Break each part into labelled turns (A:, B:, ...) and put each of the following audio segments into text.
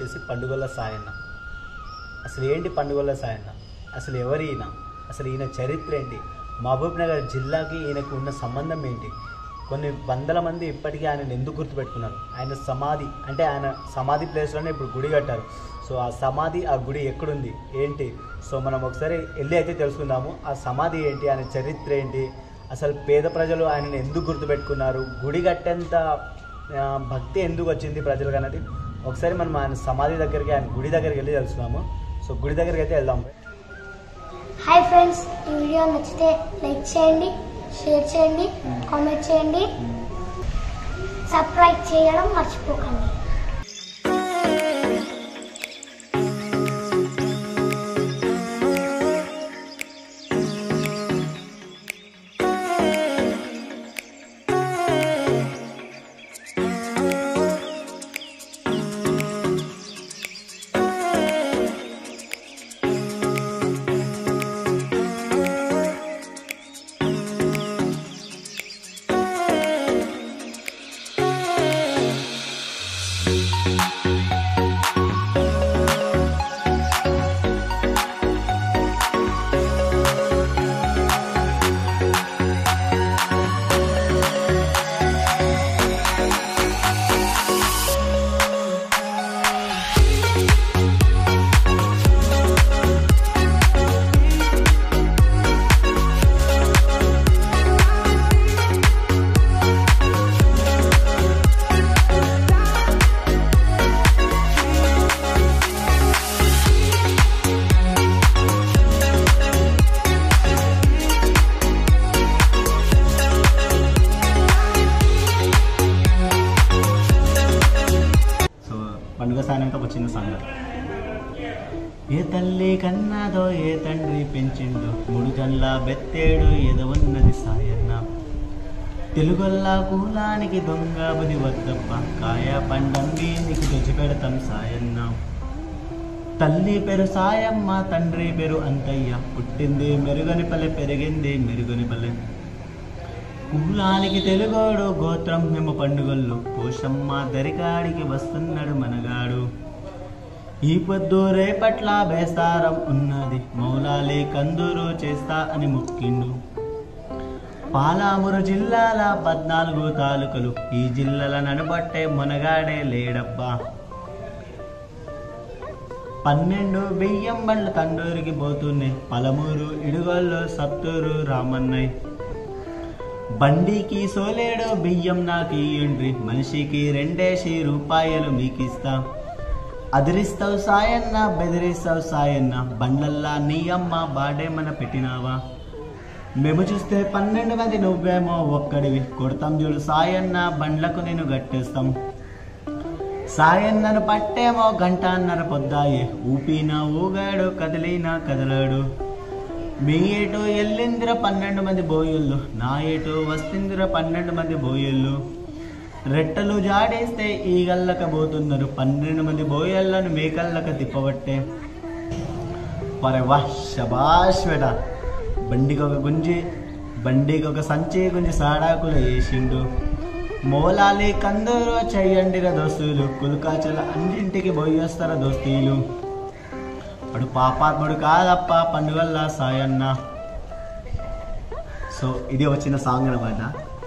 A: వచ్చేసి పండుగల సాయన్న అసలు ఏంటి పండుగల సాయన్న అసలు ఎవరు ఈయన అసలు ఈయన చరిత్ర ఏంటి మహబూబ్ నగర్ జిల్లాకి ఈయనకు ఉన్న సంబంధం ఏంటి కొన్ని వందల మంది ఇప్పటికీ ఆయనను ఎందుకు గుర్తుపెట్టుకున్నారు ఆయన సమాధి అంటే ఆయన సమాధి ప్లేస్లోనే ఇప్పుడు గుడి కట్టారు సో ఆ సమాధి ఆ గుడి ఎక్కడుంది ఏంటి సో మనం ఒకసారి వెళ్ళి అయితే తెలుసుకుందాము ఆ సమాధి ఏంటి ఆయన చరిత్ర ఏంటి అసలు పేద ప్రజలు ఆయనను ఎందుకు గుర్తుపెట్టుకున్నారు గుడి కట్టేంత ఆ, భక్తి ఎందుకు వచ్చింది ప్రజలకు అన్నది ఒకసారి మనం ఆయన సమాధి దగ్గరికి ఆయన గుడి దగ్గరికి వెళ్ళి తెలుసుకున్నాము సో గుడి దగ్గరికి అయితే వెళ్దాం
B: హాయ్ ఫ్రెండ్స్ ఈ వీడియో నచ్చితే లైక్ చేయండి షేర్ చేయండి కామెంట్ చేయండి సబ్స్క్రైబ్ చేయడం మర్చిపోకండి
A: సో పండుగ సాయంతో ఒక చిన్న సంఘం ఏ తల్లి కన్నాదో ఏ తండ్రి పెంచిండు మూడు జన్ల బెత్తేడు ఎదవన్నది సాయన్న తెలుగొల్లా కూలానికి దొంగ బుది వద్దప్ప కాయ పండంది నీకు తెచ్చిపెడతాం సాయన్న తల్లి పేరు సాయమ్మ తండ్రి పేరు అంతయ్య పుట్టింది మెరుగని పల్లె పెరిగింది మెరుగని పల్లె కులానికి తెలుగోడు గోత్రం మేము పండుగల్లో పోషమ్మ దరికాడికి వస్తున్నాడు మనగాడు ఈ పొద్దు రేపట్ల బేస్తారం ఉన్నది మౌలాలి కందూరు చేస్తా అని ముక్కిండు పాలామురు జిల్లాల పద్నాలుగు తాలూకలు ఈ జిల్లాల నడబట్టే మునగాడే లేడబ్బా పన్నెండు బియ్యం బండ్లు తండూరికి పోతున్నాయి పలమూరు ఇడుగోళ్ళు సత్తూరు రామన్నయ్ బండికి సోలేడు బియ్యం నాకు ఇయ్యండ్రి మనిషికి రెండేసి రూపాయలు మీకిస్తా అదిరిస్తావు సాయన్న బెదిరిస్తావు సాయన్న బండ్లల్లా నీ అమ్మ బాడేమన పెట్టినావా మేము చూస్తే పన్నెండు మంది నువ్వేమో ఒక్కడివి కొడతాం చూడు సాయన్న బండ్లకు నేను గట్టేస్తాం సాయన్నను పట్టేమో గంటన్నర పొద్దాయే ఊపినా ఊగాడు కదిలినా కదలాడు మీ ఏటో ఎల్లిందిర పన్నెండు మంది బోయళ్ళు నా ఏటో వస్తుందిర పన్నెండు మంది బోయళ్ళు రెట్టలు జాడేస్తే ఈగల్లక పోతున్నారు పన్నెండు మంది బోయళ్ళను మేకల్లక తిప్పబట్టే పరే వా శబాష్ బేట బండికి ఒక గుంజి బండికి ఒక సంచి గుంజి సాడాకులు వేసిండు మోలాలి కందరు చెయ్యండిరా దోస్తులు కులుకాచల అన్నింటికి పోయేస్తారా దోస్తీలు వాడు పాపాత్ముడు కాదప్ప పండుగల్లా సాయన్న సో ఇది వచ్చిన సాంగ్ అనమాట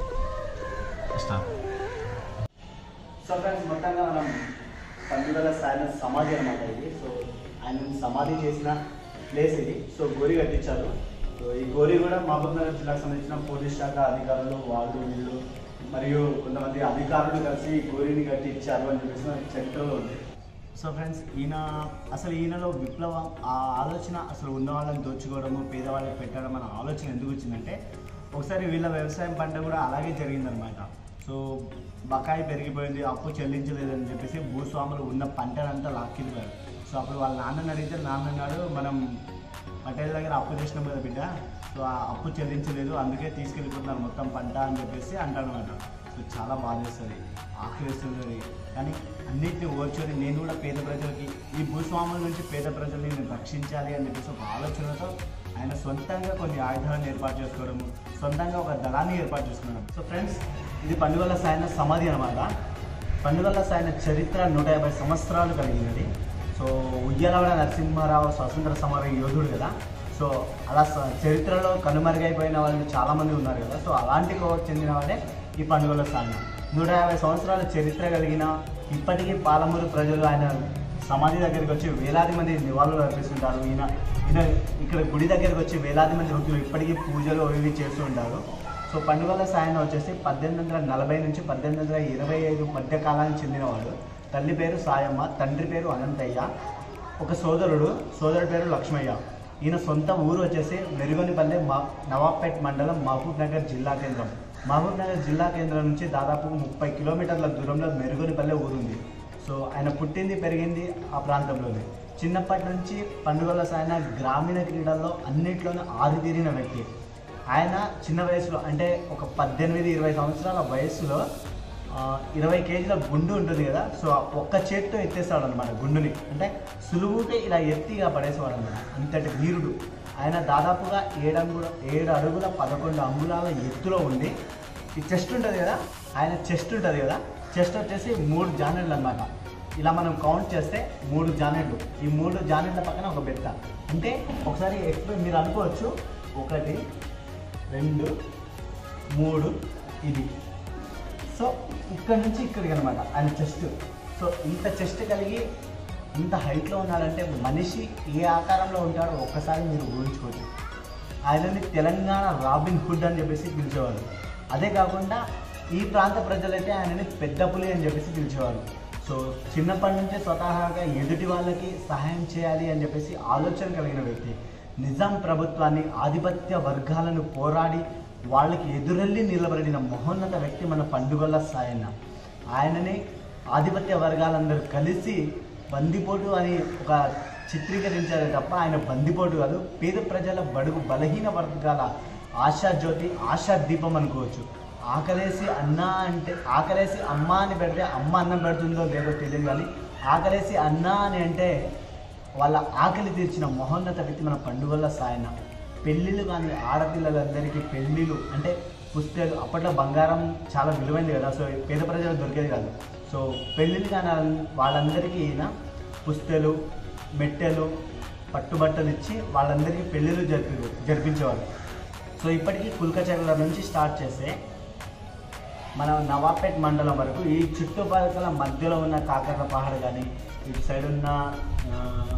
A: సో ఫ్రెండ్స్ మొత్తంగా మనం పండుగల సాయన సమాధి అనమాట ఇది సో ఆయన సమాధి చేసిన ప్లేస్ ఇది సో గోరి కట్టించారు సో ఈ గోరి కూడా మహబూబ్ నగర్ జిల్లాకు సంబంధించిన పోలీస్ శాఖ అధికారులు వాళ్ళు వీళ్ళు మరియు కొంతమంది అధికారులు కలిసి ఈ గోరిని కట్టించారు అని చెప్పేసి మనకి చరిత్రలో ఉంది సో ఫ్రెండ్స్ ఈయన అసలు ఈయనలో విప్లవం ఆ ఆలోచన అసలు ఉన్న వాళ్ళని దోచుకోవడము పేదవాళ్ళకి పెట్టడం అనే ఆలోచన ఎందుకు వచ్చిందంటే ఒకసారి వీళ్ళ వ్యవసాయం పంట కూడా అలాగే జరిగిందనమాట సో బకాయి పెరిగిపోయింది అప్పు చెల్లించలేదని చెప్పేసి భూస్వాములు ఉన్న పంటనంతా లాక్కిపోయారు సో అప్పుడు వాళ్ళ నాన్నని అడిగితే నాన్న అన్నాడు మనం పటేల్ దగ్గర అప్పు చేసినాం కదా బిడ్డ సో ఆ అప్పు చెల్లించలేదు అందుకే తీసుకెళ్ళిపోతున్నారు మొత్తం పంట అని చెప్పేసి అంటాడనమాట సో చాలా బాధ వేస్తుంది ఆకలి వేస్తుంది కానీ అన్నింటినీ ఓర్చుకొని నేను కూడా పేద ప్రజలకి ఈ భూస్వాముల నుంచి పేద ప్రజల్ని నేను రక్షించాలి అని చెప్పేసి ఒక ఆలోచనతో ఆయన సొంతంగా కొన్ని ఆయుధాలను ఏర్పాటు చేసుకోవడము సొంతంగా ఒక దళాన్ని ఏర్పాటు చేసుకున్నాడు సో ఫ్రెండ్స్ ఇది పండుగల సాయన సమాధి అనమాట పండుగల సాయన చరిత్ర నూట యాభై సంవత్సరాలు కలిగినది సో ఉయ్యలవాడ నరసింహారావు స్వాతంత్ర సమర యోధుడు కదా సో అలా స- చరిత్రలో కనుమరుగైపోయిన వాళ్ళు చాలామంది ఉన్నారు కదా సో అలాంటి కోవకు చెందిన వాళ్ళే ఈ పండుగల సాయన నూట యాభై సంవత్సరాల చరిత్ర కలిగిన ఇప్పటికీ పాలమూరు ప్రజలు ఆయన సమాధి దగ్గరికి వచ్చి వేలాది మంది నివాళులు అర్పిస్తుంటారు ఈయన ఈయన ఇక్కడ గుడి దగ్గరికి వచ్చి వేలాది మంది భక్తులు ఇప్పటికీ పూజలు అవి ఇవి చేస్తూ ఉంటారు సో పండుగల సాయన వచ్చేసి పద్దెనిమిది వందల నలభై నుంచి పద్దెనిమిది వందల ఇరవై ఐదు మధ్య కాలానికి చెందినవాడు తల్లి పేరు సాయమ్మ తండ్రి పేరు అనంతయ్య ఒక సోదరుడు సోదరుడి పేరు లక్ష్మయ్య ఈయన సొంత ఊరు వచ్చేసి మెరుగొనిపల్లె మా నవాబ్పేట్ మండలం మహబూబ్ నగర్ జిల్లా కేంద్రం మహబూబ్ నగర్ జిల్లా కేంద్రం నుంచి దాదాపు ముప్పై కిలోమీటర్ల దూరంలో మెరుగొనిపల్లె ఊరుంది సో ఆయన పుట్టింది పెరిగింది ఆ ప్రాంతంలోనే చిన్నప్పటి నుంచి పండుగల సాయన గ్రామీణ క్రీడల్లో అన్నిట్లోనూ ఆరితీరిన వ్యక్తి ఆయన చిన్న వయసులో అంటే ఒక పద్దెనిమిది ఇరవై సంవత్సరాల వయసులో ఆ, ఇరవై కేజీల గుండు ఉంటుంది కదా సో ఆ ఒక్క చేతితో ఎత్తేస్తాడు అనమాట గుండుని అంటే సులువుగా ఇలా ఎత్తిగా పడేసేవాడు అనమాట అంతటి వీరుడు ఆయన దాదాపుగా ఏడు అంగుళ ఏడు అడుగుల పదకొండు అంగుళాల ఎత్తులో ఉండి ఈ చెస్ట్ ఉంటుంది కదా ఆయన చెస్ట్ ఉంటుంది కదా చెస్ట్ వచ్చేసి మూడు జానెళ్ళు అనమాట ఇలా మనం కౌంట్ చేస్తే మూడు జానెట్లు ఈ మూడు జానెట్ల పక్కన ఒక బెత్త అంటే ఒకసారి ఎక్స్ప్లెయిన్ మీరు అనుకోవచ్చు ఒకటి రెండు మూడు ఇది సో ఇక్కడ నుంచి ఇక్కడికి అనమాట ఆయన చెస్ట్ సో ఇంత చెస్ట్ కలిగి ఇంత హైట్లో ఉన్నాడంటే మనిషి ఏ ఆకారంలో ఉంటాడో ఒక్కసారి మీరు ఊహించుకోవచ్చు ఆయనని తెలంగాణ రాబిన్ హుడ్ అని చెప్పేసి పిలిచేవారు అదే కాకుండా ఈ ప్రాంత ప్రజలైతే ఆయనని పెద్ద పులి అని చెప్పేసి పిలిచేవారు సో చిన్నప్పటి నుంచే స్వతహాగా ఎదుటి వాళ్ళకి సహాయం చేయాలి అని చెప్పేసి ఆలోచన కలిగిన వ్యక్తి నిజాం ప్రభుత్వాన్ని ఆధిపత్య వర్గాలను పోరాడి వాళ్ళకి ఎదురెళ్ళి నిలబడిన మహోన్నత వ్యక్తి మన పండుగల సాయన్న ఆయనని ఆధిపత్య వర్గాలందరూ కలిసి బందిపోటు అని ఒక చిత్రీకరించారు తప్ప ఆయన బందిపోటు కాదు పేద ప్రజల బడుగు బలహీన వర్గాల ఆశా జ్యోతి ఆశా దీపం అనుకోవచ్చు ఆకలేసి అన్న అంటే ఆకలేసి అమ్మ అని పెడితే అమ్మ అన్నం పెడుతుందో లేదో తెలియదు కానీ ఆకలేసి అన్న అని అంటే వాళ్ళ ఆకలి తీర్చిన మహోన్నత వ్యక్తి మన పండుగల సాయన పెళ్ళిళ్ళు కానీ ఆడపిల్లలందరికీ పెళ్ళిళ్ళు అంటే పుస్తకాలు అప్పట్లో బంగారం చాలా విలువైంది కదా సో పేద ప్రజలకు దొరికేది కాదు సో పెళ్ళిళ్ళు కానీ వాళ్ళందరికీ ఈయన పుస్తలు మెట్టెలు పట్టుబట్టలు ఇచ్చి వాళ్ళందరికీ పెళ్ళిళ్ళు జరిపి జరిపించేవారు సో ఇప్పటికీ కుల్కచర్ల నుంచి స్టార్ట్ చేస్తే మన నవాపేట్ మండలం వరకు ఈ చుట్టుపక్కల మధ్యలో ఉన్న కాకర్ల పహాడ్ కానీ ఇటు సైడ్ ఉన్న ఆ,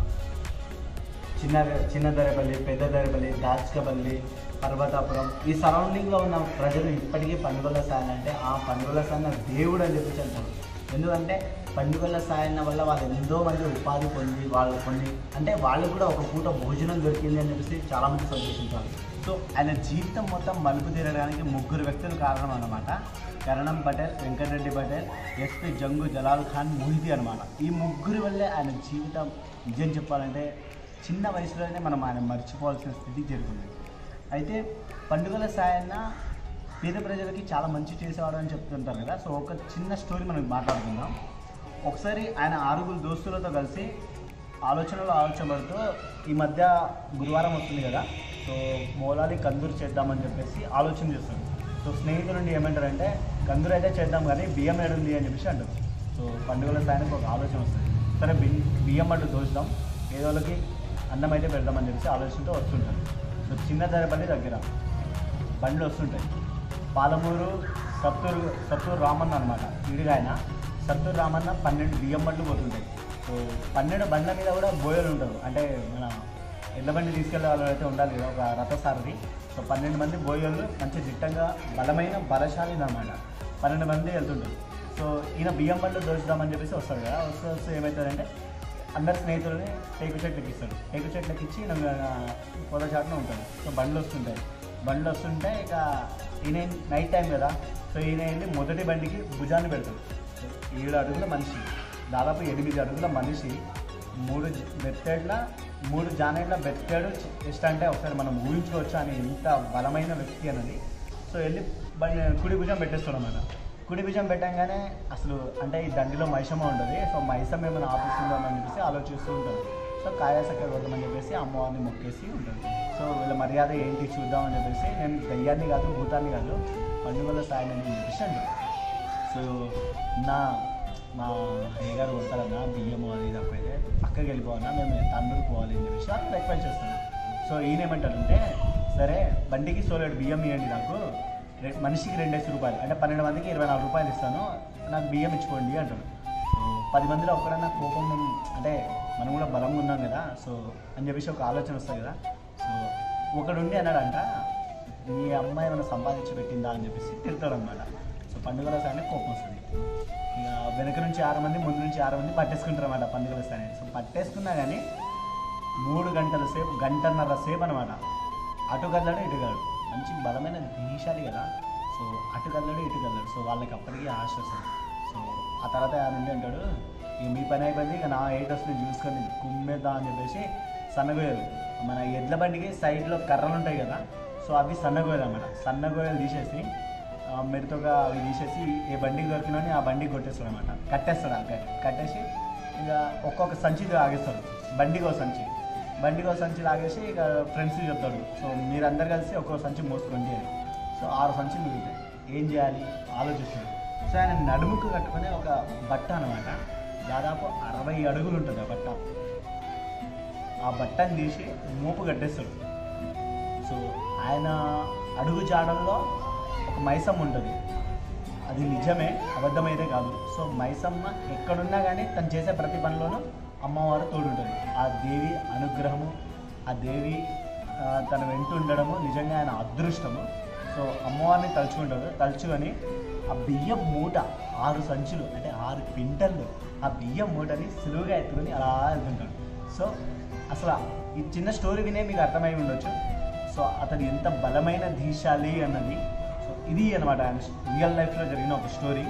A: చిన్న చిన్న దరేపల్లి పెద్ద దరేపల్లి దాచకపల్లి పర్వతాపురం ఈ సరౌండింగ్లో ఉన్న ప్రజలు ఇప్పటికీ పండుగల సాయన అంటే ఆ పండుగల సాయన దేవుడు అని చెప్పేసి అంటారు ఎందుకంటే పండుగల సాయన వల్ల వాళ్ళు ఎంతో మంది ఉపాధి పొంది వాళ్ళు కొన్ని అంటే వాళ్ళకు కూడా ఒక పూట భోజనం దొరికింది అని చెప్పేసి చాలామంది సంతోషించారు సో ఆయన జీవితం మొత్తం మలుపు తీరడానికి ముగ్గురు వ్యక్తులు కారణం అన్నమాట కరణం పటేల్ వెంకటరెడ్డి పటేల్ ఎస్పి జంగు జలాల్ ఖాన్ మోహితి అనమాట ఈ ముగ్గురి వల్లే ఆయన జీవితం నిజం చెప్పాలంటే చిన్న వయసులోనే మనం ఆయన మర్చిపోవాల్సిన స్థితి జరుగుతుంది అయితే పండుగల సాయన్న పేద ప్రజలకి చాలా మంచి చేసేవాడు అని చెప్తుంటారు కదా సో ఒక చిన్న స్టోరీ మనం మాట్లాడుకుందాం ఒకసారి ఆయన ఆరుగురు దోస్తులతో కలిసి ఆలోచనలో ఆలోచనపడుతూ ఈ మధ్య గురువారం వస్తుంది కదా సో మోలాలి కందూరు చేద్దామని చెప్పేసి ఆలోచన చేస్తారు సో స్నేహితుల నుండి ఏమంటారంటే కందూరు అయితే చేద్దాం కానీ బియ్యం ఏడుంది అని చెప్పేసి అంటారు సో పండుగల సాయానికి ఒక ఆలోచన వస్తుంది సరే బియ్యం బియ్యం అడ్డు దోచుదాం ఏదోళ్ళకి అన్నం అయితే పెడదామని చెప్పేసి ఆలోచనతో వస్తుంటారు సో చిన్న ధరపల్లి దగ్గర బండ్లు వస్తుంటాయి పాలమూరు సత్తూరు సత్తూరు రామన్న అనమాట విడిగా ఆయన సత్తూరు రామన్న పన్నెండు బియ్యం బండ్లు పోతుంటాయి సో పన్నెండు బండ్ల మీద కూడా బోయలు ఉంటారు అంటే మన ఎడ్ల బండి తీసుకెళ్ళే వాళ్ళు అయితే ఉండాలి కదా ఒక రథసారథి సో పన్నెండు మంది బోయలు మంచి దిట్టంగా బలమైన బలశాలి అనమాట పన్నెండు మంది వెళ్తుంటారు సో ఈయన బియ్యం బండ్లు దోచుదామని చెప్పేసి వస్తారు కదా వస్తే వస్తే ఏమవుతుందంటే అందరి స్నేహితులని టేకు చెట్లకి ఇస్తాడు టేకు చెట్లకి ఇచ్చి పొద చాటున ఉంటాడు సో బండ్లు వస్తుంటాయి బండ్లు వస్తుంటే ఇక ఈయన నైట్ టైం కదా సో ఈయన వెళ్ళి మొదటి బండికి భుజాన్ని పెడతాడు సో ఏడు అడుగుల మనిషి దాదాపు ఎనిమిది అడుగుల మనిషి మూడు బెత్తేడ్ల మూడు జానేడ్ల బెత్తేడు ఎస్ట్ అంటే ఒకసారి మనం ఊహించుకోవచ్చు అని ఎంత బలమైన వ్యక్తి అన్నది సో వెళ్ళి బండి కుడి భుజం పెట్టేస్తాడు అన్నమాట కుడి భుజం పెట్టంగానే అసలు అంటే ఈ దండిలో మైసమ్మ ఉంటుంది సో మైసమ్మ ఏమైనా ఆపిస్తుందని చెప్పేసి ఆలోచిస్తూ ఉంటారు సో కాయాసక్క కొడతామని చెప్పేసి అమ్మవారిని మొక్కేసి ఉంటుంది సో వీళ్ళ మర్యాద ఏంటి చూద్దామని చెప్పేసి నేను దయ్యాన్ని కాదు భూతాన్ని కాదు పండుగల సాయం అని చెప్పేసి అంటారు సో నా మా అయ్య గారు కొడతారన్నా బియ్యము అది తప్పైతే పక్కకి వెళ్ళిపోవన్నా మేము తండ్రికి పోవాలి అని చెప్పేసి వాళ్ళు రిక్వెస్ట్ చేస్తాను సో ఈయన ఏమంటాడంటే సరే బండికి సోలేడు బియ్యం ఇవ్వండి నాకు రె- మనిషికి రెండేసి రూపాయలు అంటే పన్నెండు మందికి ఇరవై నాలుగు రూపాయలు ఇస్తాను నాకు బియ్యం ఇచ్చుకోండి అంటాడు సో పది మందిలో ఒక్కడన్నా కోపం అంటే మనం కూడా బలంగా ఉన్నాం కదా సో అని చెప్పేసి ఒక ఆలోచన వస్తుంది కదా సో ఒకడుండి అన్నాడంట నీ అమ్మాయి ఏమైనా సంపాదించి పెట్టిందా అని చెప్పేసి తిడతాడు అనమాట సో పండుగల సాయనే కోపం వస్తుంది ఇక వెనక నుంచి ఆరు మంది ముందు నుంచి ఆరు మంది పట్టేసుకుంటారు అనమాట పండుగల సాయని సో పట్టేసుకున్నా కానీ మూడు గంటల సేపు గంటన్నర సేపు అనమాట అటు కదలడు ఇటు కదలడు మంచి బలమైన దీశాలి కదా సో అటు కదలడు ఇటు కదలడు సో వాళ్ళకి అప్పటికీ ఆశ వస్తుంది సో ఆ తర్వాత ఆయన నుండి అంటాడు ఇక మీ పని అయిపోయింది ఇక నా ఎయిట్ వస్తుంది చూసుకొని కుమ్మేద్దాం అని చెప్పేసి సన్నగోయలు మన ఎడ్ల బండికి సైడ్లో కర్రలు ఉంటాయి కదా సో అవి సన్నగోయలు అనమాట సన్నగోయలు తీసేసి ఆ, మెడతోగా అవి తీసేసి ఏ బండికి దొరికినని ఆ బండికి కొట్టేస్తాడు అనమాట కట్టేస్తాడు ఆ కట్- కట్టేసి ఇక ఒక్కొక్క సంచి ఆగేస్తాడు బండికి ఒక సంచి బండికి ఒక సంచి లాగేసి ఇక ఫ్రెండ్స్కి చెప్తాడు సో మీరందరు కలిసి ఒక్కొక్క సంచి మోసుకోండి అని సో ఆరు సంచులు మిగులుతాయి ఏం చేయాలి ఆలోచిస్తాడు సో ఆయన నడుముకు కట్టుకునే ఒక బట్ట అనమాట దాదాపు అరవై అడుగులు ఉంటుంది ఆ బట్ట ఆ బట్టను తీసి మోపు కట్టేస్తాడు సో ఆయన అడుగు జాడల్లో ఒక మైసమ్మ ఉంటుంది అది నిజమే అబద్ధమైతే కాదు సో మైసమ్మ ఎక్కడున్నా కానీ తను చేసే ప్రతి పనిలోనూ అమ్మవారు తోడుంటుంది ఆ దేవి అనుగ్రహము ఆ దేవి ఆ, తన వెంట ఉండడము నిజంగా ఆయన అదృష్టము సో అమ్మవారిని తలుచుకుంటాడు తలుచుకొని ఆ బియ్యం మూట ఆరు సంచులు అంటే ఆరు క్వింటళ్ళు ఆ బియ్యం మూటని సులువుగా ఎత్తుకొని అలా వెళ్తుంటాడు సో అసలు ఈ చిన్న స్టోరీ వినే మీకు అర్థమై ఉండొచ్చు సో అతను ఎంత బలమైన దీశాలి అన్నది సో ఇది అనమాట ఆయన రియల్ లైఫ్లో జరిగిన ఒక స్టోరీ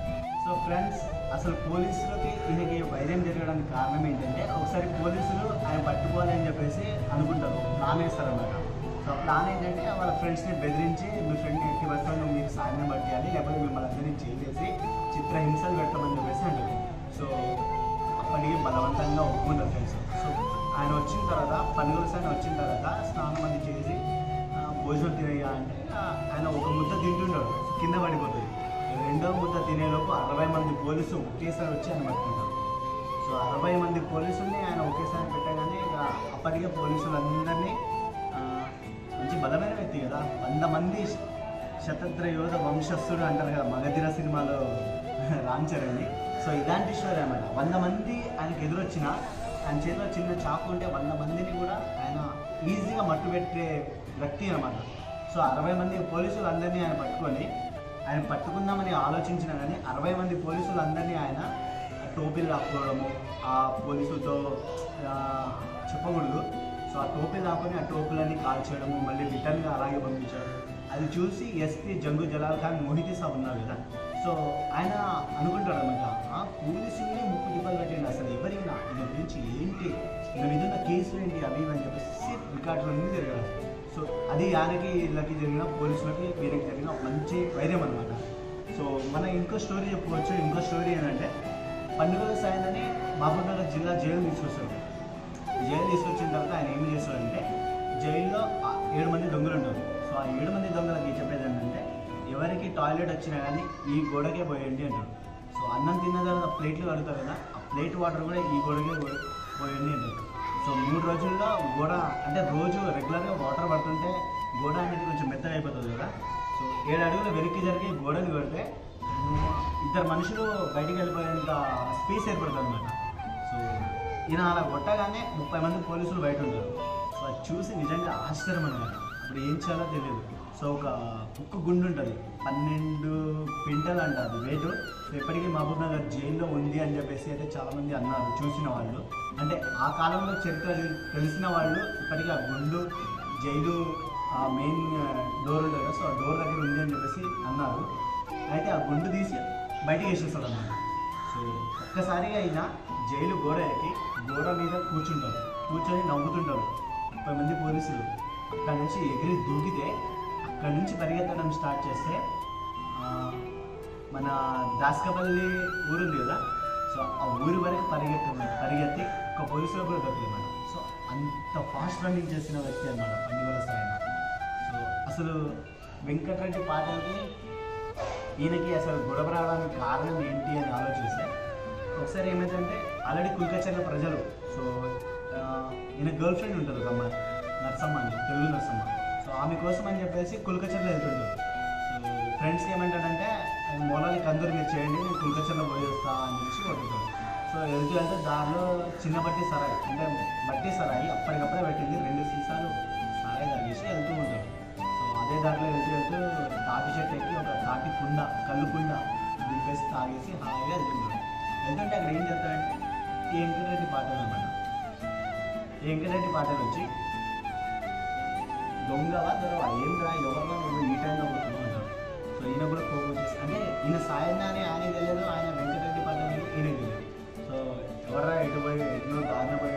A: సో ఫ్రెండ్స్ అసలు పోలీసులకి ఈయనకి వైద్యం జరగడానికి కారణం ఏంటంటే ఒకసారి పోలీసులు ఆయన పట్టుకోవాలి అని చెప్పేసి అనుకుంటారు ప్లాన్ వేస్తారన్నమాట సో ప్లాన్ ఏంటంటే వాళ్ళ ఫ్రెండ్స్ని బెదిరించి మీ ఫ్రెండ్ని ఎట్టి వస్తాను మీకు సాయం పట్టేయాలి లేకపోతే మిమ్మల్ని అందరినీ చేసేసి చిత్రహింసలు పెట్టమని చెప్పేసి అంటారు సో అప్పటికి బలవంతంగా ఒప్పుకుంటారు ఫ్రెండ్స్ సో ఆయన వచ్చిన తర్వాత పనుగుల సాయన వచ్చిన తర్వాత స్నానం అది చేసి ఆ, భోజనం తినేయ అంటే ఆ, ఆయన ఒక ముద్ద తింటుంటాడు కింద పడిపోతుంది రెండో ముద్ద తినేలోపు అరవై మంది పోలీసులు ఒకేసారి వచ్చి ఆయన పట్టుకుంటారు సో అరవై మంది పోలీసుల్ని ఆయన ఒకేసారి పెట్టగానే ఇక అప్పటికే పోలీసులందరినీ ఆ, మంచి బలమైన వ్యక్తి కదా వంద మంది శతద్ర యోధ వంశస్థుడు అంటారు కదా మగధిర సినిమాలో రామ్ చరణ్ని సో ఇలాంటి స్టోరీ అనమాట వంద మంది ఆయనకు ఎదురొచ్చిన ఆయన చేతిలో చిన్న చాకు ఉంటే వంద మందిని కూడా ఆయన ఈజీగా మట్టు పెట్టే వ్యక్తి అనమాట సో అరవై మంది పోలీసులు అందరినీ ఆయన పట్టుకొని ఆయన పట్టుకుందామని ఆలోచించినా కానీ అరవై మంది పోలీసులు అందరినీ ఆయన టోపీలు లాక్కోవడము ఆ పోలీసులతో ఆ, చెప్పకూడదు సో ఆ టోపీలు లాక్కొని ఆ టోపీలన్నీ కాల్చేయడము మళ్ళీ రిటర్న్గా అలాగే పంపించాడు అది చూసి ఎస్పీ జంగు జలాల్ ఖాన్ మోహితి సాబ్ ఉన్నారు కదా సో ఆయన అనుకుంటాడు అనమాట ఆ పోలీసుల్ని ముప్పు దిబ్బలు పెట్టండి అసలు ఎవరైనా ఈయన గురించి ఏంటి ఈయన మీద ఉన్న కేసులు ఏంటి అవి ఇవి అని చెప్పేసి రికార్డులన్నీ తిరగడం సో అది ఆయనకి వీళ్ళకి జరిగిన పోలీసులకి వీరికి జరిగిన ఒక మంచి వైద్యం అనమాట సో మన ఇంకో స్టోరీ చెప్పుకోవచ్చు ఇంకో స్టోరీ ఏంటంటే పండుగల సాయనని మహబూబ్నగర్ జిల్లా జైలు తీసుకొస్తాడు జైలు తీసుకొచ్చిన తర్వాత ఆయన ఏం చేస్తాడంటే జైల్లో ఆ ఏడు మంది దొంగలు ఉంటారు సో ఆ ఏడు మంది దొంగలకి చెప్పేది ఏంటంటే ఎవరికి టాయిలెట్ వచ్చినా కానీ ఈ గోడకే పోయండి అంటాడు సో అన్నం తిన్న తర్వాత ప్లేట్లు కడుగుతారు కదా ఆ ప్లేట్ వాటర్ కూడా ఈ గోడకే పో- పోయండి అంటారు సో మూడు రోజుల్లో గోడ అంటే రోజు రెగ్యులర్గా వాటర్ పడుతుంటే గోడ అనేది కొంచెం మెత్తగా అయిపోతుంది కదా సో ఏడు అడుగులు వెనక్కి జరిగి గోడని కొడితే ఉమ్, ఇద్దరు మనుషులు బయటికి వెళ్ళిపోయేంత స్పేస్ ఏర్పడుతుంది అనమాట సో ఈయన అలా కొట్టగానే ముప్పై మంది పోలీసులు బయట ఉంటారు సో అది చూసి నిజంగా ఆశ్చర్యం అనమాట అప్పుడు ఏం చేయాలో తెలియదు సో ఒక కుక్క గుండు ఉంటుంది పన్నెండు క్వింటల్ అంట అది వెయిట్ సో ఇప్పటికీ మహబూబ్ నగర్ జైల్లో ఉంది అని చెప్పేసి అయితే చాలామంది అన్నారు చూసిన వాళ్ళు అంటే ఆ కాలంలో చరిత్ర తెలి- తెలిసిన వాళ్ళు ఇప్పటికీ ఆ గుండు జైలు ఆ మెయిన్ డోర్ ఉంటుంది కదా సో ఆ డోర్ దగ్గర ఉంది అని చెప్పేసి అన్నారు అయితే ఆ గుండు తీసి బయటికి వేసేస్తాడు అన్నమాట సో ఒక్కసారిగా అయినా జైలు గోడ ఎక్కి గోడ మీద కూర్చుంటారు కూర్చొని నవ్వుతుంటారు ముప్పై మంది పోలీసులు అక్కడ నుంచి ఎగిరి దూకితే అక్కడ నుంచి పరిగెత్తడం స్టార్ట్ చేస్తే ఆ, మన దాస్కపల్లి ఊరుంది కదా సో ఆ ఊరి వరకు పరిగెత్త పరిగెత్తి ఒక పోలీసులో కూడా దొరికింది అనమాట సో అంత ఫాస్ట్ రన్నింగ్ చేసిన వ్యక్తి అనమాట పండుగల సాయన సో అసలు వెంకటరెడ్డి పాటలకి ఈయనకి అసలు గొడవ రావడానికి కారణం ఏంటి అని ఆలోచిస్తే ఒకసారి ఏమైందంటే ఆల్రెడీ కుల్కచర్ల ప్రజలు సో ఆ, ఈయన గర్ల్ ఫ్రెండ్ ఉంటుంది ఒక అమ్మాయి నర్సమ్మ అని తెలుగు నర్సమ్మ సో ఆమె కోసం అని చెప్పేసి కుల్కచర్ల వెళ్తుంటారు సో ఫ్రెండ్స్కి ఏమంటాడంటే మూలాలి కందూరు మీరు చేయండి నేను కుల్కచర్ల పోయి వస్తా అని చెప్పి కొట్టుతాడు సో వెళ్తూ వెళ్తే దారిలో చిన్న బట్టి సరాయి అంటే బట్టి సరాయి అప్పటికప్పుడే పెట్టింది రెండు సీసాలు సరాయి తాగేసి వెళ్తూ ఉంటాడు సో అదే దారిలో వెళ్తూ వెళ్తూ తాటి చెట్టు ఎక్కి ఒక తాటి కుండ కళ్ళు కుండ దింపేసి తాగేసి హాయిగా వెళ్తుంటాడు వెళ్తుంటే అక్కడ ఏం చేస్తాడంటే ఈ వెంకటరెడ్డి పాటలు అనమాట ఈ వెంకటరెడ్డి పాటలు వచ్చి దొంగవా దొరవా ఏం రా ఎవరిలో నువ్వు ఈ టైంలో పోతున్నావు అంటారు సో ఈయన కూడా కోపం వచ్చేసి అంటే ఈయన సాయంగా అని ఆయన తెలియదు ఆయన వెంకటరెడ్డి పాటలు ఈయన తెలియదు సో ఎవరా ఎటు పోయి ఎటు దారిన పోయి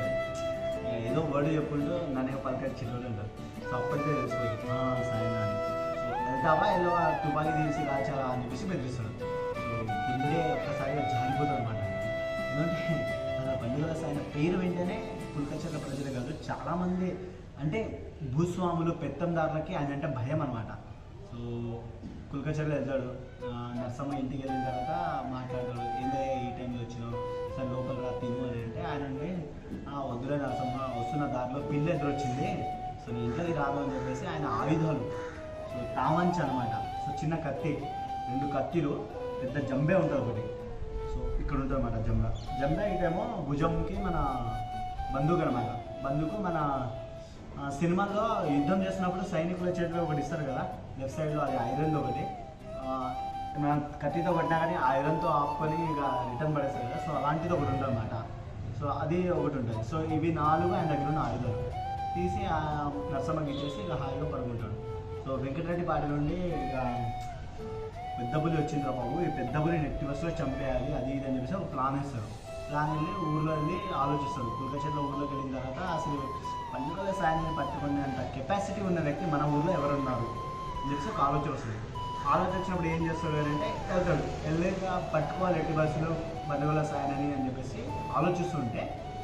A: ఏదో వర్డ్ చెప్పుకుంటూ నన్ను పలకరి చిల్లులు ఉంటారు సో అప్పటికే తెలిసిపోయింది సాయంగా అని సో వెళ్తావా ఎల్లో తుపాకీ తీసి రాచావా అని చెప్పేసి బెదిరిస్తాడు సో గుండె ఒక్కసారిగా జారిపోతుంది అనమాట ఎందుకంటే అలా పండుగ ఆయన పేరు వెంటనే కుల్కచర్ల ప్రజలు కాదు చాలామంది అంటే భూస్వాములు పెత్తందారులకి ఆయన అంటే భయం అనమాట సో కుల్కచర్ల వెళ్తాడు ఆ, నర్సమ్మ ఇంటికి వెళ్ళిన తర్వాత మాట్లాడతాడు ఏందే ఈ టైంలో వచ్చినావు సరే లోపల రా తిను అని అంటే ఆయన ఉండి "ఆ, వద్దులే నరసమ్మ వస్తున్న దారిలో పిల్ల ఎదురు వచ్చింది సో నీ ఇంట్లోకి రాదు అని చెప్పేసి ఆయన ఆయుధాలు సో తామంచి అనమాట సో చిన్న కత్తి రెండు కత్తిలు పెద్ద జంబే ఉంటుంది ఒకటి సో ఇక్కడ ఉంటుంది అనమాట జంబ జంబ ఇటేమో భుజంకి మన బందూక్ అనమాట బందూకు మన ఆ, సినిమాల్లో యుద్ధం చేసినప్పుడు సైనికుల చేతిలో ఒకటి ఇస్తారు కదా లెఫ్ట్ సైడ్లో అది ఐరన్ ఒకటి ఆ, మనం కత్తితో కొట్టినా కానీ ఐరన్తో ఆపుకొని ఇక రిటర్న్ పడేస్తారు కదా సో అలాంటిది ఒకటి ఉంటుంది అనమాట సో అది ఒకటి ఉంటుంది సో ఇవి నాలుగు ఆయన దగ్గర ఉన్న ఆయుధాలు తీసి ఆ నర్సమ్మకి ఇచ్చేసి ఇక హాయిగా పడుకుంటాడు సో వెంకటరెడ్డి పాటి నుండి ఇక పెద్ద పులి వచ్చిందిరా బాబు ఈ పెద్ద పులి నెట్టి బస్సులో చంపేయాలి అది ఇది అని చెప్పేసి ఒక ప్లాన్ వేస్తారు ప్లాన్ వెళ్ళి ఊర్లో వెళ్ళి ఆలోచిస్తాడు కులకచెట్ల ఊర్లోకి వెళ్ళిన తర్వాత అసలు పండుగల సాయాన్ని పట్టుకునే అంత కెపాసిటీ ఉన్న వ్యక్తి మన ఊర్లో ఎవరున్నారు అని చెప్పేసి ఒక ఆలోచన వస్తుంది ఆలోచన వచ్చినప్పుడు ఏం చేస్తాడు అని అంటే వెళ్తాడు వెళ్ళాక పట్టుకోవాలి ఎట్టి బస్సులో పండుగల సాయనని అని చెప్పేసి ఆలోచిస్తుంటే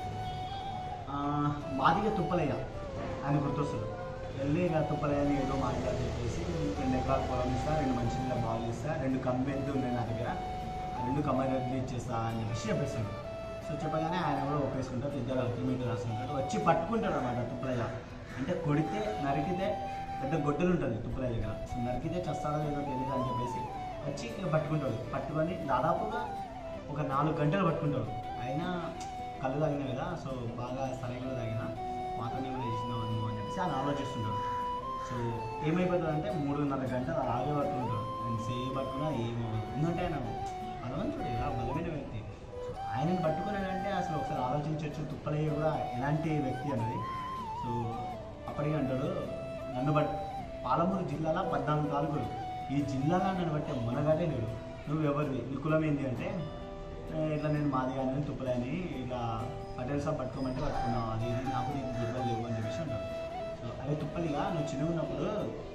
A: ఆ, మాదిగ తుప్పలయ్య ఆయన గుర్తొస్తాడు వెళ్ళి ఇక తుప్పలయ్యని ఏదో మాట్లాడి చెప్పేసి రెండు ఎకరాలు పొలం ఇస్తా రెండు మంచి నీళ్ళ బాగా ఇస్తా రెండు కమ్మెద్దు ఉన్నాయి నా దగ్గర ఆ రెండు కమ్మెద్దు ఇచ్చేస్తా అని చెప్పేసి చెప్పేస్తాడు సో చెప్పగానే ఆయన కూడా ఒప్పేసుకుంటారు ఇద్దరు అగ్రిమెంట్ రాసుకుంటారు వచ్చి పట్టుకుంటాడు అనమాట తుప్పలయ్య అంటే కొడితే నరికితే పెద్ద గొడ్డలు ఉంటుంది తుప్పలయ్య దగ్గర సో నరికితే చస్తాడో లేదో తెలియదు అని చెప్పేసి వచ్చి ఇక పట్టుకుంటాడు పట్టుకొని దాదాపుగా ఒక నాలుగు గంటలు పట్టుకుంటాడు అయినా కళ్ళు తాగినా కదా సో బాగా సరైన తాగిన మాతని కూడా వేసినావు అని చెప్పేసి ఆయన ఆలోచిస్తుంటాడు సో ఏమైపోతుందంటే మూడున్నర గంటలు అలాగే పట్టుకుంటాడు నేను సేమ్ పట్టుకున్నా ఏమో ఎందుకంటే ఆయన బలవంతుడు ఇలా బలమైన వ్యక్తి సో ఆయనను పట్టుకున్నాడంటే అసలు ఒకసారి ఆలోచించవచ్చు తుప్పలయ్య కూడా ఎలాంటి వ్యక్తి అన్నది సో అప్పటికే అంటాడు నన్ను బట్ పాలమూరు జిల్లాలో పద్నాలుగు తాలూకులు ఈ జిల్లాలో నన్ను బట్టే మునగాడే లేడు నువ్వు ఎవరివి నీ కులం ఏంటి అంటే "ఏ, ఇట్లా నేను మాది కానీ తుప్పలేని ఇట్లా పటేల్ సాబ్ పట్టుకోమంటే పట్టుకున్నావు అది ఇది నాకు నీకు గుర్తులు లేవు అని చెప్పేసి అంటాడు సో అదే తుప్పలిగా నువ్వు చిన్న ఉన్నప్పుడు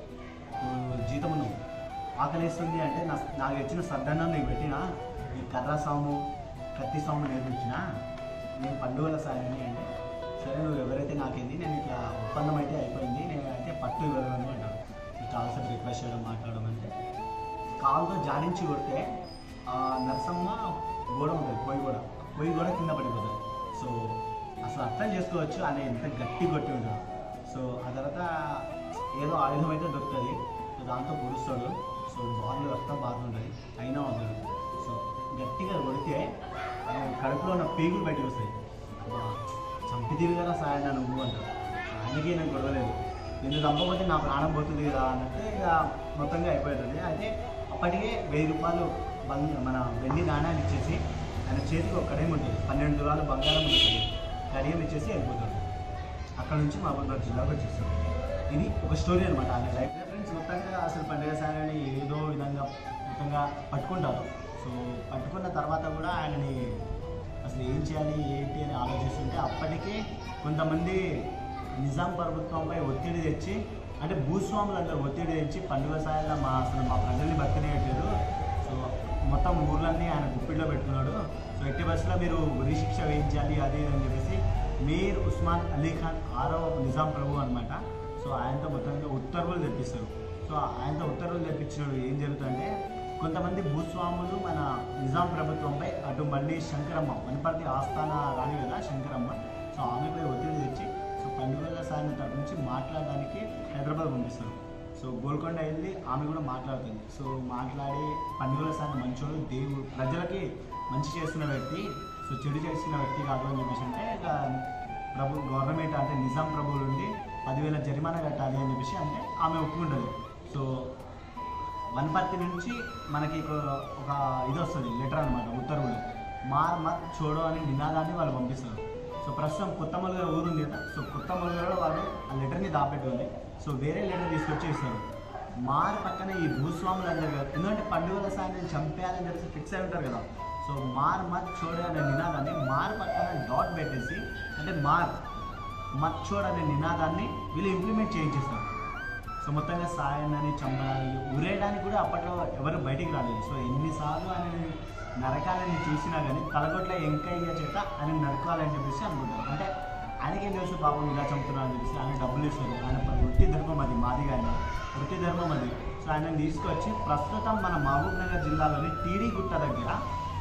A: నువ్వు జీతం ఉన్నావు ఆకలిస్తుంది అంటే నా నాకు ఇచ్చిన సర్దన్నం నీకు పెట్టిన ఈ కర్ర సాము కత్తి సాము నేర్పించిన నేను పండుగల సాయని అంటే సరే నువ్వు ఎవరైతే నాకేంది నేను ఇట్లా ఒప్పందం అయితే అయిపోయింది నేను అయితే పట్టు ఇవ్వను అంటాడు చాలాసేపు రిక్వెస్ట్ చేయడం మాట్లాడడం అంటే కాలుతో జాడించి కొడితే ఆ నరసమ్మ గోడ ఉంటుంది పొయ్యి గోడ పొయ్యి గోడ కింద పడిపోతుంది సో అసలు అర్థం చేసుకోవచ్చు ఆయన ఎంత గట్టి కొట్టి ఉంటాడు సో ఆ తర్వాత ఏదో ఆయుధం అయితే దొరుకుతుంది సో దాంతో పొడుస్తాడు సో బాల్ రక్తం బాగుంటుంది అయినా వదలడు సో గట్టిగా కొడితే ఆయన కడుపులో ఉన్న పీగులు బయటకు వస్తాయి అబ్బా, చంపితీవి కదా సాయన నువ్వు అంటాడు ఆయనకి నేను గొడవలేదు నిన్ను చంపకపోతే నా ప్రాణం పోతుంది కదా అన్నట్టు ఇక మొత్తంగా అయిపోతుంది అయితే అప్పటికే వెయ్యి రూపాయలు బంగ్ మన వెండి నాణ్యాలు ఇచ్చేసి ఆయన చేతికి ఒక కడియం ఉంటుంది పన్నెండు తులాలు బంగారం ఉంటుంది కడియం ఇచ్చేసి వెళ్ళిపోతాడు అక్కడ నుంచి మహబూబ్నగర్ జిల్లాకు వచ్చేస్తాడు ఇది ఒక స్టోరీ అనమాట ఆయన లైఫ్ ఫ్రెండ్స్ మొత్తంగా అసలు పండుగ సాయని ఏదో విధంగా మొత్తంగా పట్టుకుంటారు సో పట్టుకున్న తర్వాత కూడా ఆయనని అసలు ఏం చేయాలి ఏంటి అని ఆలోచిస్తుంటే అప్పటికే కొంతమంది నిజాం ప్రభుత్వంపై ఒత్తిడి తెచ్చి అంటే భూస్వాములు అందరూ ఒత్తిడి తెచ్చి పండుగ సాయాల మా అసలు మా ప్రజల్ని బతికినేయట్లేదు సో మొత్తం ఊర్లన్నీ ఆయన గుప్పిట్లో పెట్టుకున్నాడు సో ఎట్టి బస్సులో మీరు ఉరి శిక్ష వేయించాలి అది ఇది అని చెప్పేసి మీర్ ఉస్మాన్ అలీ ఖాన్ ఆరవ నిజాం ప్రభు అనమాట సో ఆయనతో మొత్తంగా ఉత్తర్వులు తెప్పిస్తారు సో ఆయనతో ఉత్తర్వులు తెప్పించినప్పుడు ఏం జరుగుతుందంటే కొంతమంది భూస్వాములు మన నిజాం ప్రభుత్వంపై అటు మళ్ళీ శంకరమ్మ వనపర్తి ఆస్థాన రాణి కదా శంకరమ్మ సో ఆమెపై ఒత్తిడి తెచ్చి సో పండుగల సాయం తరపు నుంచి మాట్లాడడానికి హైదరాబాద్ పంపిస్తారు సో గోల్కొండ వెళ్ళి ఆమె కూడా మాట్లాడుతుంది సో మాట్లాడి పండుగల సాయం మంచోడు దేవుడు ప్రజలకి మంచి చేస్తున్న వ్యక్తి సో చెడు చేస్తున్న వ్యక్తి కాదు అని చెప్పేసి అంటే ఇక ప్రభు గవర్నమెంట్ అంటే నిజాం ప్రభువులు ఉండి పదివేల జరిమానా కట్టాలి అని చెప్పేసి అంటే ఆమె ఒప్పుకుంటుంది సో వనపర్తి నుంచి మనకి ఒక ఒక ఇది వస్తుంది లెటర్ అనమాట ఉత్తర్వులు మార్ మత్ చోడో అనే నినాదాన్ని వాళ్ళు పంపిస్తారు సో ప్రస్తుతం కొత్త మలుగుర ఊరు ఉంది కదా సో కొత్త మలుగురలో వాళ్ళు ఆ లెటర్ని దాపెట్టుకొని సో వేరే లెటర్ తీసుకొచ్చి ఇస్తారు మార్ పక్కన ఈ భూస్వాములు అందరు కదా ఎందుకంటే పండుగల సాయాన్ని చంపేయాలని చెప్పేసి ఫిక్స్ అయి ఉంటారు కదా సో మార్ మత్ చోడో అనే నినాదాన్ని మార్ పక్కన డాట్ పెట్టేసి అంటే మార్ మత్ చోడ్ అనే నినాదాన్ని వీళ్ళు ఇంప్లిమెంట్ చేయించేస్తారు సో మొత్తంగా సాయన్నని చంపడానికి ఉరేయడానికి కూడా అప్పట్లో ఎవరు బయటికి రాలేదు సో ఎన్నిసార్లు ఆయన నరకాలని చూసినా కానీ తలకొట్ల ఎంకయ్య చేత ఆయన నరకాలని చెప్పేసి అనుకుంటారు అంటే ఆయనకేం తెలుసు పాపం ఇలా చంపుతున్నారు అని చెప్పేసి ఆయన డబ్బులు ఇస్తారు ఆయన ప- వృత్తి ధర్మం అది మాది ఆయన వృత్తి ధర్మం అది సో ఆయన తీసుకొచ్చి ప్రస్తుతం మన మహబూబ్ నగర్ జిల్లాలోని టీడీ గుట్ట దగ్గర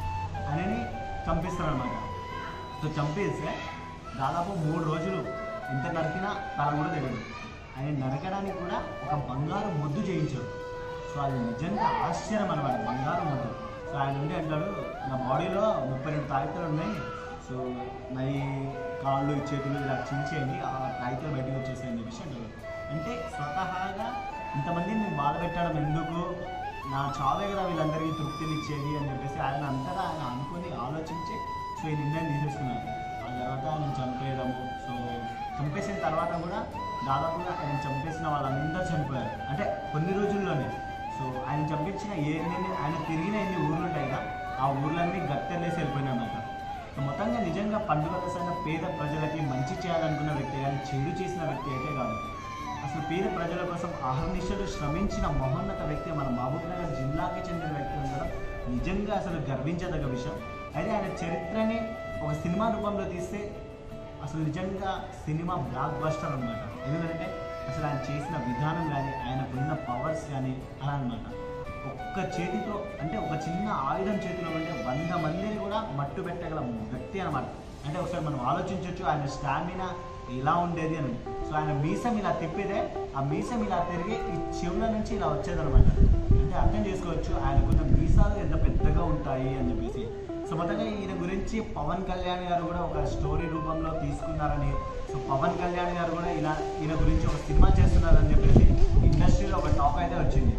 A: ఆయనని చంపిస్తారనమాట సో చంపేస్తే దాదాపు మూడు రోజులు ఎంత నరికినా తల కూడా తెలియదు ఆయన నరకడానికి కూడా ఒక బంగారు ముద్దు చేయించారు సో అది నిజంగా ఆశ్చర్యం అనమాట బంగారు ముద్దు సో ఆయన ఉండి అంటాడు నా బాడీలో ముప్పై రెండు తాయితలు ఉన్నాయి సో నా ఈ కాళ్ళు చేతులు ఇలా చించేయండి ఆ తాయితలు బయటకు వచ్చేసాయని చెప్పేసి అంటాడు అంటే స్వతహాగా ఇంతమందిని నేను బాధ పెట్టడం ఎందుకు నా చావే కదా వీళ్ళందరికీ తృప్తిని ఇచ్చేది అని చెప్పేసి ఆయన అంతగా ఆయన అనుకుని ఆలోచించి సో ఈ నిర్ణయం తీసేసుకున్నారు ఆ తర్వాత ఆయన చంపేయడము సో చంపేసిన తర్వాత కూడా దాదాపుగా ఆయన చంపేసిన వాళ్ళందరూ చనిపోయారు అంటే కొన్ని రోజుల్లోనే సో ఆయన చంపించిన ఏ ఎన్ని ఆయన తిరిగిన ఎన్ని ఊర్లు ఉంటాయి కదా ఆ ఊర్లన్నీ గత్తెలేసి వెళ్ళిపోయినాయి అన్నమాట సో మొత్తంగా నిజంగా పండుగ దశైన పేద ప్రజలకి మంచి చేయాలనుకున్న వ్యక్తి కానీ చెడు చేసిన వ్యక్తి అయితే కాదు అసలు పేద ప్రజల కోసం అహర్నిశలు శ్రమించిన మహోన్నత వ్యక్తి మన మహబూబ్ నగర్ జిల్లాకి చెందిన వ్యక్తి ఉండడం నిజంగా అసలు గర్వించదగ్గ విషయం అయితే ఆయన చరిత్రని ఒక సినిమా రూపంలో తీస్తే అసలు నిజంగా సినిమా బ్లాక్ బస్టర్ అనమాట ఎందుకంటే అసలు ఆయన చేసిన విధానం కానీ ఆయనకున్న పవర్స్ కానీ అలా అనమాట ఒక్క చేతితో అంటే ఒక చిన్న ఆయుధం చేతిలో ఉంటే వంద మందిని కూడా మట్టు పెట్టగల వ్యక్తి అనమాట అంటే ఒకసారి మనం ఆలోచించవచ్చు ఆయన స్టామినా ఎలా ఉండేది అని సో ఆయన మీసం ఇలా తిప్పితే ఆ మీసం ఇలా తిరిగి ఈ చెవుల నుంచి ఇలా వచ్చేదనమాట అంటే అర్థం చేసుకోవచ్చు ఆయనకున్న మీసాలు ఎంత పెద్దగా ఉంటాయి అని చెప్పేసి సో మొత్తంగా ఈయన గురించి పవన్ కళ్యాణ్ గారు కూడా ఒక స్టోరీ రూపంలో తీసుకున్నారని సో పవన్ కళ్యాణ్ గారు కూడా ఇలా ఈయన గురించి ఒక సినిమా చేస్తున్నారని చెప్పేసి ఇండస్ట్రీలో ఒక టాక్ అయితే వచ్చింది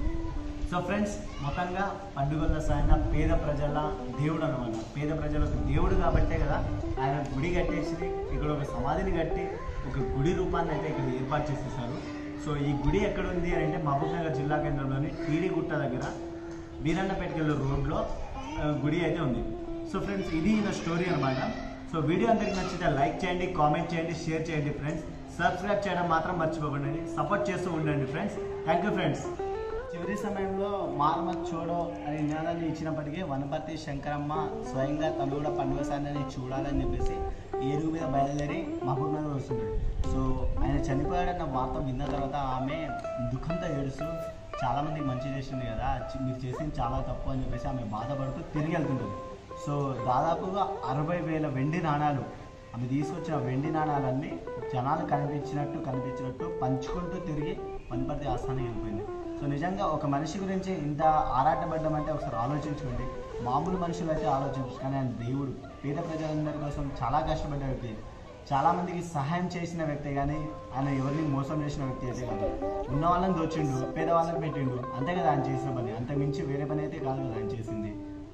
A: సో ఫ్రెండ్స్ మొత్తంగా పండుగల సాయన పేద ప్రజల దేవుడు అనమాట పేద ప్రజలకు దేవుడు కాబట్టే కదా ఆయన గుడి కట్టేసి ఇక్కడ ఒక సమాధిని కట్టి ఒక గుడి రూపాన్ని అయితే ఇక్కడ ఏర్పాటు చేసేసారు సో ఈ గుడి ఎక్కడ ఉంది అని అంటే మహబూబ్ నగర్ జిల్లా కేంద్రంలోని టీడీ గుట్ట దగ్గర వీరన్నపేటకెళ్ళే రోడ్లో ఆ, గుడి అయితే ఉంది సో ఫ్రెండ్స్ ఇది నా స్టోరీ అనమాట సో వీడియో అందరికి నచ్చితే లైక్ చేయండి కామెంట్ చేయండి షేర్ చేయండి ఫ్రెండ్స్ సబ్స్క్రైబ్ చేయడం మాత్రం మర్చిపోకండి సపోర్ట్ చేస్తూ ఉండండి ఫ్రెండ్స్ థ్యాంక్ యూ ఫ్రెండ్స్ చివరి సమయంలో మార్మత్ చోడో అనే నినాదాన్ని ఇచ్చినప్పటికీ వనపర్తి శంకరమ్మ స్వయంగా తను కూడా పండుగ సాయాన్ని చూడాలని చెప్పేసి ఏరుగు మీద బయలుదేరి మహబూబ్ నగర్ వస్తుంది సో ఆయన చనిపోయాడన్న వార్త విన్న తర్వాత ఆమె దుఃఖంతో ఏడుస్తూ చాలా మందికి మంచి చేసింది కదా చి- మీరు చేసింది చాలా తప్పు అని చెప్పేసి ఆమె బాధపడుతూ తిరిగి వెళ్తుంటుంది సో దాదాపుగా అరవై వేల వెండి నాణాలు ఆమె తీసుకొచ్చిన వెండి నాణాలన్నీ జనాలు కనిపించినట్టు కనిపించినట్టు పంచుకుంటూ తిరిగి వనపర్తి ఆస్థానానికి వెళ్ళిపోయింది సో నిజంగా ఒక మనిషి గురించి ఇంత ఆరాటపడ్డం అంటే ఒకసారి ఆలోచించుకోండి మామూలు మనుషులు అయితే ఆలోచించు కానీ ఆయన దేవుడు పేద ప్రజలందరి కోసం చాలా కష్టపడ్డ వ్యక్తి చాలా మందికి సహాయం చేసిన వ్యక్తి కానీ ఆయన ఎవరిని మోసం చేసిన వ్యక్తి అయితే కాదు ఉన్న వాళ్ళని దోచిండు పేదవాళ్ళని పెట్టిండు అంతే కదా ఆయన చేసిన పని అంత మించి వేరే పని అయితే కాదు కదా ఆయన చేసింది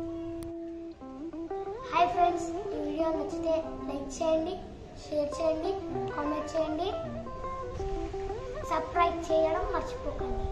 B: హాయ్ ఫ్రెండ్స్ ఈ వీడియో నచ్చితే లైక్ చేయండి షేర్ చేయండి కామెంట్ చేయండి సబ్స్క్రైబ్ చేయడం మర్చిపోకండి